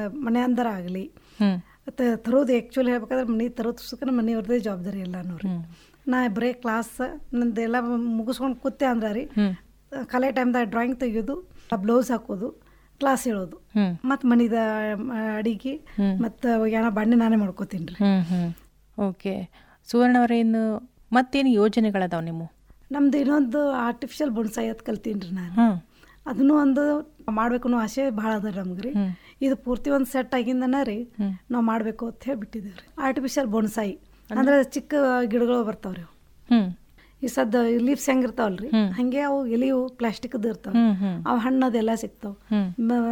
ಮನೆ ಅಂದರ ಆಗಲಿ ಹ್ಮ್ ತರೋದು ಆ್ಯಕ್ಚುಲಿ ಹೇಳ್ಬೇಕಾದ್ರೆ ಮನೆ ತರೋದು ಸುಖನ ಮನೆಯವ್ರದ್ದೇ ಜವಾಬ್ದಾರಿ ಎಲ್ಲಾನು ರೀ ನಾ ಬರೀ ಕ್ಲಾಸ್ ನಂದೆಲ್ಲ ಮುಗಿಸ್ಕೊಂಡು ಕೂತೆ ಅಂದ್ರೆ ರೀ ಹ್ಮ್ ಕಲೆ ಟೈಮ್ದಾಗ ಡ್ರಾಯಿಂಗ್ ತೆಗಿಯೋದು ಬ್ಲೌಸ್ ಹಾಕೋದು ಕ್ಲಾಸ್ ಹೇಳೋದು ಹ್ಮ್ ಮತ್ತು ಮನಿದ ಅಡಿಗೆ ಮತ್ತು ಏನೋ ಬಾಂಡೆ ನಾನೇ ಮಾಡ್ಕೋತೀನಿ ರೀ ಹ್ಮ್ ಹ್ಮ್ ಓಕೆ ಸುವರ್ಣ ಅವರೇ ಇನ್ನು ಮತ್ತೇನು ಯೋಜನೆಗಳದಾವ ನಿಮ್ಮ ನಮ್ದು ಇನ್ನೊಂದು ಆರ್ಟಿಫಿಷಿಯಲ್ ಬೊನ್ಸಾಯಿ ಅದು ಕಲ್ತೀನಿ ರೀ ನಾನು ಹ್ಮ್ ಅದನ್ನು ಒಂದು ಮಾಡ್ಬೇಕು ಅನ್ನೋ ಆಸೆ ಭಾಳ ಅದ ನಮ್ಗೆ ರೀ ಹ್ಮ್. ಇದು ಪೂರ್ತಿ ಒಂದು ಸೆಟ್ ಆಗಿಂದನ ರೀ ನಾವು ಮಾಡಬೇಕು ಅಂತ ಹೇಳಿ ಬಿಟ್ಟಿದ್ದೇವೆ ರೀ ಆರ್ಟಿಫಿಷಿಯಲ್ ಬೊನ್ಸಾಯಿ ಅಂದ್ರೆ ಚಿಕ್ಕ ಗಿಡಗಳು ಬರ್ತಾವ್ರಿ ಅವು ಹ್ಮ್ ಈ ಸದ್ದ ಲೀವ್ಸ್ ಹೆಂಗಿರ್ತಾವಲ್ರಿ ಹಂಗೆ ಅವು ಎಲಿವು ಪ್ಲಾಸ್ಟಿಕ್ದು ಇರ್ತಾವ ಹ್ಮ್ ಹ್ಮ್ ಅವು ಹಣ್ಣದೆಲ್ಲ ಸಿಗ್ತಾವ ಹ್ಮ್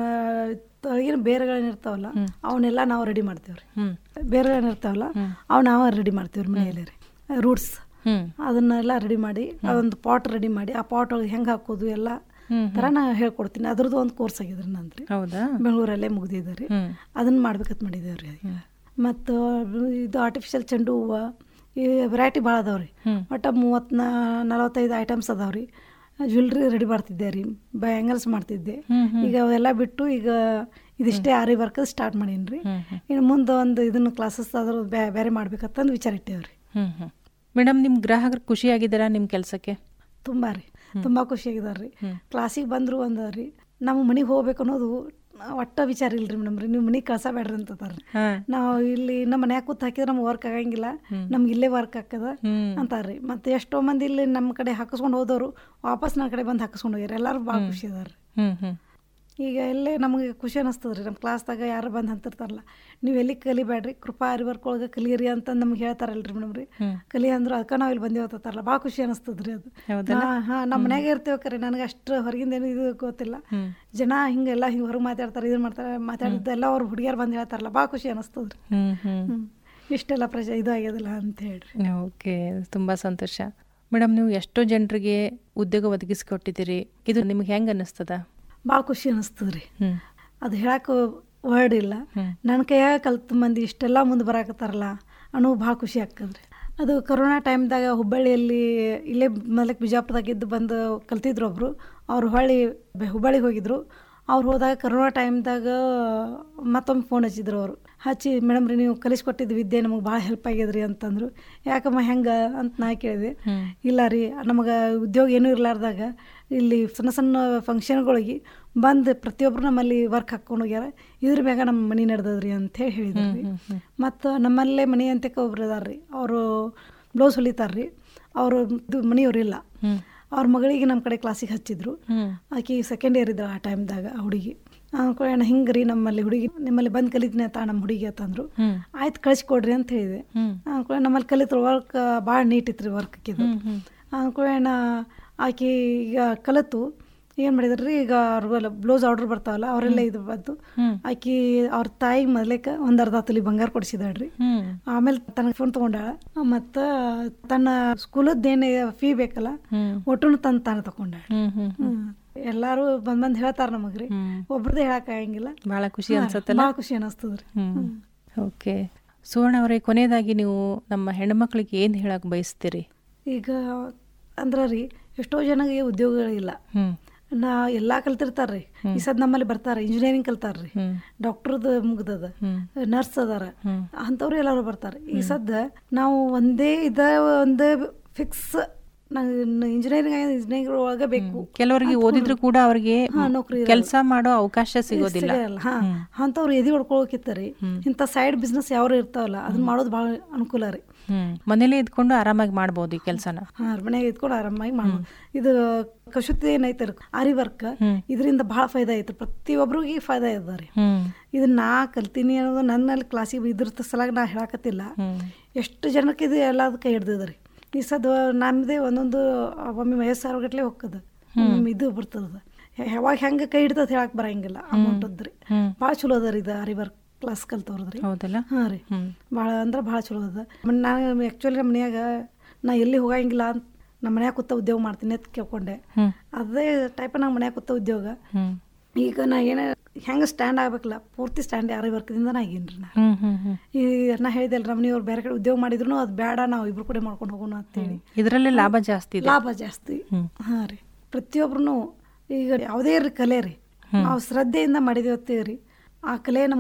ಏನು ಬೇರೆಗಳೇನಿರ್ತಾವಲ್ಲ ಅವನ್ನೆಲ್ಲ ನಾವು ರೆಡಿ ಮಾಡ್ತೇವ್ರಿ ಹ್ಮ್ ಬೇರೆಗಳೇನಿರ್ತಾವಲ್ಲ ಅವು ನಾವು ರೆಡಿ ಮಾಡ್ತೇವ್ರಿ ಮನೆಯಲ್ಲಿ ರೀ ರೂಟ್ಸ್ ಹ್ಮ್ ಅದನ್ನೆಲ್ಲ ರೆಡಿ ಮಾಡಿ ಒಂದು ಪಾಟ್ ರೆಡಿ ಮಾಡಿ ಆ ಪಾಟ್ ಒಳಗೆ ಹೆಂಗೆ ಹಾಕೋದು ಎಲ್ಲ ಹ್ಮ್ ಥರ ನಾ ಹೇಳ್ಕೊಡ್ತೀನಿ ಅದ್ರದ್ದು ಒಂದು ಕೋರ್ಸ್ ಆಗಿದ್ರಿ ನಂದ್ರಿ ಹೌದಾ ಬೆಂಗಳೂರಲ್ಲೇ ಮುಗ್ದಿದೆ ರೀ ಹ್ಮ್ ಅದನ್ನ ಮಾಡ್ಬೇಕಂತ ಮಾಡಿದ್ದೇವೆ ರೀ ಮತ್ತು ಇದು ಆರ್ಟಿಫಿಷಿಯಲ್ ಚೆಂಡು ಹೂವು ಈ ವೆರೈಟಿ ಭಾಳ ಅದಾವೆ ರೀ ಹ್ಮ್. ಒಟ್ಟು ಮೂವತ್ತು ನಲವತ್ತೈದು ಐಟಮ್ಸ್ ಅದಾವೆ ರೀ ಜ್ಯುವೆಲ್ರಿ ರೆಡಿ ಮಾಡ್ತಿದ್ದೆ ರೀ ಬ್ಯಾಂಗಲ್ಸ್ ಮಾಡ್ತಿದ್ದೆ ಹ್ಮ್ ಈಗ ಅವೆಲ್ಲ ಬಿಟ್ಟು ಈಗ ಇದಿಷ್ಟೇ ಆರಿ ವರ್ಕ್ ಸ್ಟಾರ್ಟ್ ಮಾಡೀನಿ ರೀ ಹ್ಮ್ ಹ್ಮ್ ಇನ್ನು ಮುಂದೆ ಒಂದು ಇದನ್ನು ಕ್ಲಾಸಸ್ ಆದ್ರೂ ಬ್ಯಾ ಬೇರೆ ಮಾಡ್ಬೇಕಂತಂದು ವಿಚಾರ ಇಟ್ಟೇವೆ ರೀ ಹ್ಮ್ ಹ್ಮ್ ಮೇಡಮ್ ನಿಮ್ಮ ಗ್ರಾಹಕರು ಖುಷಿಯಾಗಿದ್ದಾರಾ ನಿಮ್ಮ ಕೆಲಸಕ್ಕೆ ತುಂಬ ರೀ ತುಂಬ ಖುಷಿಯಾಗಿದ್ದಾರೆ ರೀ ಕ್ಲಾಸಿಗೆ ಬಂದರು ಅಂದ ರೀ ನಮ್ಮ ಮನೆಗೆ ಹೋಗ್ಬೇಕು ಅನ್ನೋದು ಒಟ್ಟ ವಿಚಾರ ಇಲ್ರಿ ಮೇಡಮ್ ರೀ ನೀವು ಮನೆಗೆ ಕಳ್ಸಬೇಡ್ರಿ ಅಂತಂತಾರೆ ಹಾ ನಾವು ಇಲ್ಲಿ ನಮ್ಮ ಮನ್ಯಾಗ ಕೂತ್ ಹಾಕಿದ್ರೆ ನಮ್ಗೆ ವರ್ಕ್ ಆಗಂಗಿಲ್ಲ ನಮ್ಗೆ ಇಲ್ಲೇ ವರ್ಕ್ ಆಗ್ತದ ಹ್ಮ್ ಅಂತಾರೆ ಮತ್ತೆ ಎಷ್ಟೋ ಮಂದಿ ಇಲ್ಲಿ ನಮ್ಮ ಕಡೆ ಹಾಕಿಸ್ಕೊಂಡು ಹೋದವರು ವಾಪಸ್ ನನ್ನ ಕಡೆ ಬಂದು ಹಾಕಿಸ್ಕೊಂಡು ಹೋಗ್ಯಾರ ಎಲ್ಲರೂ ಭಾಳ ಖುಷಿ ಅದಾರ ಹ್ಮ್ ಹ್ಮ್ ಈಗ ಎಲ್ಲೇ ನಮಗೆ ಖುಷಿ ಅನಿಸ್ತದೆ ರೀ ನಮ್ಮ ಕ್ಲಾಸ್ದಾಗ ಯಾರು ಬಂದು ಅಂತಿರ್ತಾರಲ್ಲ ನೀವು ಎಲ್ಲಿ ಕಲಿಬೇಡ್ರಿ ಕೃಪಾ ಅರಿವರ್ಕ್ ಒಳಗೆ ಕಲಿಯಿರಿ ಅಂತ ನಮ್ಗೆ ಹೇಳ್ತಾರಲ್ರಿ ಮೇಡಮ್ ರೀ ಹ್ಮ್. ಕಲಿ ಅಂದ್ರೆ ಅದಕ್ಕೆ ನಾವು ಇಲ್ಲಿ ಬಂದೇವು ಅಂತಾರಲ್ಲ ಭಾಳ ಖುಷಿ ಅನಿಸ್ತದೆ ರೀ ಅದು ಹೌದಲ್ಲ? ಹಾಂ ನಮ್ಮ ಮನ್ಯಾಗ ಇರ್ತೇವೆ ಕರೆ ನನಗೆ ಅಷ್ಟು ಹೊರಗಿಂದ ಏನು ಇದು ಗೊತ್ತಿಲ್ಲ ಹ್ಮ್ ಜನ ಹಿಂಗೆಲ್ಲ ಹಿಂಗೆ ಹೊರಗೆ ಮಾತಾಡ್ತಾರೆ ಇದನ್ನ ಮಾಡ್ತಾರೆ ಮಾತಾಡಿದ್ದೆಲ್ಲ ಅವ್ರು ಹುಡುಗಿಯರು ಬಂದು ಹೇಳ್ತಾರಲ್ಲ ಭಾಳ ಖುಷಿ ಅನಿಸ್ತದೆ ರೀ ಹ್ಮ್ ಹ್ಮ್ ಹ್ಞೂ ಇಷ್ಟೆಲ್ಲ ಪ್ರಜ ಇದು ಆಗ್ಯದಲ್ಲ ಅಂತ ಹೇಳ್ರಿ ಓಕೆ ತುಂಬ ಸಂತೋಷ ಮೇಡಮ್ ನೀವು ಎಷ್ಟೋ ಜನರಿಗೆ ಉದ್ಯೋಗ ಒದಗಿಸಿಕೊಟ್ಟಿದ್ದೀರಿ ಇದು ನಿಮ್ಗೆ ಹೆಂಗೆ ಅನ್ನಿಸ್ತದ ಭಾಳ ಖುಷಿ ಅನಿಸ್ತದೆ ರೀ ಹ್ಮ್ ಅದು ಹೇಳಕ್ಕೆ ವರ್ಡ್ ಇಲ್ಲ ಹ್ಮ್. ನನ್ನ ಕೈಯಾಗ ಕಲ್ತ ಮಂದಿ ಇಷ್ಟೆಲ್ಲ ಮುಂದೆ ಬರಾಕತ್ತಾರಲ್ಲ ಅನ್ನೋ ಭಾಳ ಖುಷಿ ಆಗ್ತದ್ರಿ ಅದು ಕೊರೋನಾ ಟೈಮ್ದಾಗ ಹುಬ್ಬಳ್ಳಿಯಲ್ಲಿ ಇಲ್ಲೇ ಮಲಕ್ ಬಿಜಾಪುರದಾಗಿದ್ದು ಬಂದು ಕಲ್ತಿದ್ರು ಒಬ್ಬರು ಅವ್ರು ಹೊಳ್ಳಿ ಬೆ- ಹುಬ್ಬಳ್ಳಿಗೆ ಹೋಗಿದ್ರು ಅವ್ರು ಹೋದಾಗ ಕರೋನಾ ಟೈಮ್ದಾಗ ಮತ್ತೊಮ್ಮೆ ಫೋನ್ ಹಚ್ಚಿದ್ರು ಅವರು ಹಚ್ಚಿ ಮೇಡಮ್ ರೀ ನೀವು ಕಲಿಸ್ಕೊಟ್ಟಿದ್ದು ವಿದ್ಯೆ ನಮಗೆ ಭಾಳ ಹೆಲ್ಪ್ ಆಗ್ಯದ್ರಿ ಅಂತಂದರು ಯಾಕಮ್ಮ ಹೆಂಗೆ ಅಂತ ನಾ ಕೇಳಿದೆ ಹ್ಮ್. ಇಲ್ಲ ರೀ ನಮಗೆ ಉದ್ಯೋಗ ಏನೂ ಇರಲಾರ್ದಾಗ ಇಲ್ಲಿ ಸಣ್ಣ ಸಣ್ಣ ಫಂಕ್ಷನ್ಗಳಿಗೆ ಬಂದು ಪ್ರತಿಯೊಬ್ಬರು ನಮ್ಮಲ್ಲಿ ವರ್ಕ್ ಹಾಕ್ಕೊಂಡು ಹೋಗ್ಯಾರ ಇದ್ರ ಮ್ಯಾಗ ನಮ್ಮ ಮನೆ ನಡೆದದ್ರಿ ಅಂತ ಹೇಳಿ ಹೇಳಿದ್ರು ರೀ ಮತ್ತು ನಮ್ಮಲ್ಲೇ ಮನೆ ಅಂತಕ್ಕೆ ಒಬ್ರು ಅದಾರ ರೀ ಅವರು ಬ್ಲೌಸ್ ಹೊಲಿತಾರೆ ರೀ ಅವರು ಇದು ಮನೆಯವ್ರಿಲ್ಲ ಹ್ಮ್ ಅವ್ರ ಮಗಳಿಗೆ ನಮ್ಮ ಕಡೆ ಕ್ಲಾಸಿಗೆ ಹಚ್ಚಿದ್ರು ಹ್ಮ್ ಆಕಿ ಸೆಕೆಂಡ್ ಇಯರ್ ಇದ್ದಾಳೆ ಆ ಟೈಮ್ದಾಗ ಆ ಹುಡುಗಿ ಅನ್ಕೊಳ್ಳೋಣ ಹಿಂಗೆ ರೀ ನಮ್ಮಲ್ಲಿ ಹುಡುಗಿ ನಿಮ್ಮಲ್ಲಿ ಬಂದು ಕಲಿತೀನಿ ಅಂತ ನಮ್ಮ ಹುಡುಗಿ ಅಂತಂದ್ರು ಹ್ಮ್ ಆಯ್ತು ಕಳಿಸ್ಕೊಡ್ರಿ ಅಂತ ಹೇಳಿದೆ ಹ್ಮ್ ಅನ್ಕೊಳ್ಳೋಣ ನಮ್ಮಲ್ಲಿ ಕಲಿತ್ರ ವರ್ಕ್ ಭಾಳ ನೀಟ್ ಇತ್ತು ರೀ ವರ್ಕ್ ಇದು ಹ್ಮ್ ಹ್ಮ್ ಅನ್ಕೊಳ್ಳೋಣ ಆಕಿ ಈಗ ಕಲಿತು ಏನು ಮಾಡಿದ್ರಿ ಈಗ ಅವ್ರಿಗೆಲ್ಲ ಬ್ಲೌಸ್ ಆರ್ಡ್ರ್ ಬರ್ತಾವಲ್ಲ ಅವರೆಲ್ಲ ಇದು ಬಂದು ಹ್ಮ್ ಆಕಿ ಅವ್ರ ತಾಯಿಗೆ ಮೊದಲೇಕ ಒಂದು ಅರ್ಧ ತೊಲಿ ಬಂಗಾರ ಕೊಡಿಸಿದಾಳ್ರಿ ಹ್ಮ್ ಆಮೇಲೆ ತನಗೆ ಫೋನ್ ತೊಗೊಂಡಾಳ ಮತ್ತು ತನ್ನ ಸ್ಕೂಲದ್ದೇನು ಫೀ ಬೇಕಲ್ಲ ಹ್ಮ್ ಒಟ್ಟು ತಂದು ತಾನು ತಗೊಂಡಾಳ ಹ್ಮ್ ಹ್ಮ್ ಹ್ಮ್ ಎಲ್ಲರೂ ಬಂದ್ ಬಂದು ಹೇಳ್ತಾರೆ ನಮಗ್ರಿ ಹ್ಮ್ ಒಬ್ರದ್ದೇ ಹೇಳಕ್ಕಾಗಂಗಿಲ್ಲ ಭಾಳ ಖುಷಿ ಅನ್ಸತ್ತಲ್ಲ ಭಾಳ ಖುಷಿ ಅನಿಸ್ತದ್ರಿ ಹ್ಮ್ ಓಕೆ ಸುವರ್ಣ ಅವರೇ ಕೊನೆಯದಾಗಿ ನೀವು ನಮ್ಮ ಹೆಣ್ಮಕ್ಳಿಗೆ ಏನು ಹೇಳಕ್ ಬಯಸ್ತೀರಿ ಈಗ ಅಂದ್ರ ರೀ ಎಷ್ಟೋ ಜನಗೆ ಉದ್ಯೋಗಗಳಿಲ್ಲ ಹ್ಮ್ ನಾ ಎಲ್ಲಾ ಕಲ್ತಿರ್ತಾರ್ರಿ ಈ ಸದ್ ನಮ್ಮಲ್ಲಿ ಬರ್ತಾರ ಇಂಜಿನಿಯರಿಂಗ್ ಕಲ್ತಾರ್ರಿ ಹ್ಮ್ ಡಾಕ್ಟರ್ದು ಮುಗ್ದದ ಹ್ಮ್ ನರ್ಸ್ ಅದಾರ ಹ್ಮ್ ಅಂಥವ್ರು ಎಲ್ಲರೂ ಬರ್ತಾರೆ ಈ ಸದ್ದ ನಾವು ಒಂದೇ ಇದ ಒಂದೇ ಫಿಕ್ಸ್ ಇಂಜಿನಿಯರಿಂಗ್ ಇಂಜಿನಿಯರಿಂಗ್ ಒಳಗೆ ಬೇಕು ಕೆಲವರಿಗೆ ಓದಿದ್ರು ಕೂಡ ಅವ್ರಿಗೆ ಹಾ, ನೌಕರಿ ಇರಲ್ಲ. ಕೆಲಸ ಮಾಡೋ ಅವಕಾಶ ಸಿಗೋದಿಲ್ಲ ಸಿಗಲ್ಲ ಹಾ ಅಂಥವ್ರು ಎದಿ ಹೊಡ್ಕೊಳಕಿತ್ತರಿ ಇಂಥ ಸೈಡ್ ಬಿಸ್ನೆಸ್ ಯಾವ್ರು ಇರ್ತಾವಲ್ಲ ಅದನ್ನ ಮಾಡೋದು ಭಾಳ ಅನುಕೂಲ ರೀ ಹ್ಮ್ ಮನೇಲೇ ಇದ್ಕೊಂಡು ಆರಾಮಾಗಿ ಮಾಡ್ಬೋದು ಈ ಕೆಲಸನ ಹಾ ಮನೆಗೆ ಇದ್ಕೊಂಡು ಆರಾಮಾಗಿ ಮಾಡ್ಬೋದು ಇದು ಕಸೂತಿ ಏನೈತೆ ಆರಿ ವರ್ಕ್ ಹ್ಮ್. ಇದರಿಂದ ಭಾಳ ಫಾಯ್ದಾ ಐತೆ ಪ್ರತಿಯೊಬ್ಬರಿಗೆ ಫಾಯ್ದಾ ಇದೆ ರೀ ಹ್ಮ್ ಇದನ್ನ ನಾ ಕಲ್ತೀನಿ ಅನ್ನೋದು ನನ್ನಲ್ಲಿ ಕ್ಲಾಸಿಗೆ ಇದ್ರ ಸಲಾಗ ನಾ ಹೇಳಕತ್ತಿಲ್ಲ ಹ್ಮ್ ಎಷ್ಟು ಜನಕ್ಕೆ ಇದು ಎಲ್ಲದಕ್ಕೆ ಹಿಡ್ದಿದೆ ರೀ ಈ ಸದ್ ನಮ್ಮದೇ ಒಂದೊಂದು ಒಮ್ಮೆ ವಯಸ್ಸಾರು ಗಟ್ಲೆ ಹೋಗ್ತದ ಒಮ್ಮೆ ಇದು ಬರ್ತದ ಯಾವಾಗ ಹೆಂಗೆ ಕೈ ಹಿಡ್ತದ ಹೇಳಕ್ ಬರಂಗಿಲ್ಲ ಅಮೌಂಟ್ ಅದ್ರಿ ಹ್ಮ್ ಭಾಳ ಚಲೋ ಅದ ರೀ ಇದು ಆರಿ ವರ್ಕ್ ಕ್ಲಾಸ್ ಕಲ್ತವ್ರದ್ರಿ ಹೌದಲ್ಲ ಹಾಂ ರೀ ಹ್ಮ್ ಭಾಳ ಅಂದ್ರೆ ಭಾಳ ಚಲೋ ಅದ ನಾನು ಆ್ಯಕ್ಚುಲಿ ನಮ್ಮ ಮನ್ಯಾಗ ನಾ ಎಲ್ಲಿ ಹೋಗಂಗಿಲ್ಲ ಅಂತ ನಮ್ಮ ಮನ್ಯಾಗ ಕೂತ ಉದ್ಯೋಗ ಮಾಡ್ತೀನಿ ಅಂತ ಕೇಳ್ಕೊಂಡೆ ಹ್ಮ್ ಅದೇ ಟೈಪ್ ನಮ್ಮ ಮನ್ಯಾಗ ಕೂತ ಉದ್ಯೋಗ ಹ್ಮ್ ಈಗ ನಾ ಏನೇ ಹೆಂಗೆ ಸ್ಟ್ಯಾಂಡ್ ಆಗ್ಬೇಕಲ್ಲ ಪೂರ್ತಿ ಸ್ಟ್ಯಾಂಡ್ ಯಾರ ವರ್ಕ್ದಿಂದ ನಾ ಆಗೀನಿ ರೀ ನಾ ಹ್ಮ್ ಹ್ಮ್ ಹ್ಮ್ ಈ ನಾ ಹೇಳಿದೆಲ್ಲ ರಮಣಿಯವ್ರು ಬೇರೆ ಕಡೆ ಉದ್ಯೋಗ ಮಾಡಿದ್ರು ಅದು ಬೇಡ ನಾವು ಇಬ್ರು ಕೂಡ ಮಾಡ್ಕೊಂಡು ಹೋಗೋಣ ಅಂತೇಳಿ ಇದರಲ್ಲಿ ಲಾಭ ಜಾಸ್ತಿ ಇದೆ ಲಾಭ ಜಾಸ್ತಿ ಹ್ಮ್ ಹಾಂ ರೀ ಪ್ರತಿಯೊಬ್ರು ಈಗ ಯಾವುದೇ ರೀ ಕಲೆ ರೀ ನಾವು ಶ್ರದ್ಧೆಯಿಂದ ಮಾಡಿದೇವತ್ತೀವಿ ರೀ ಆ ಕಲೆ ನಮ್ಗೆ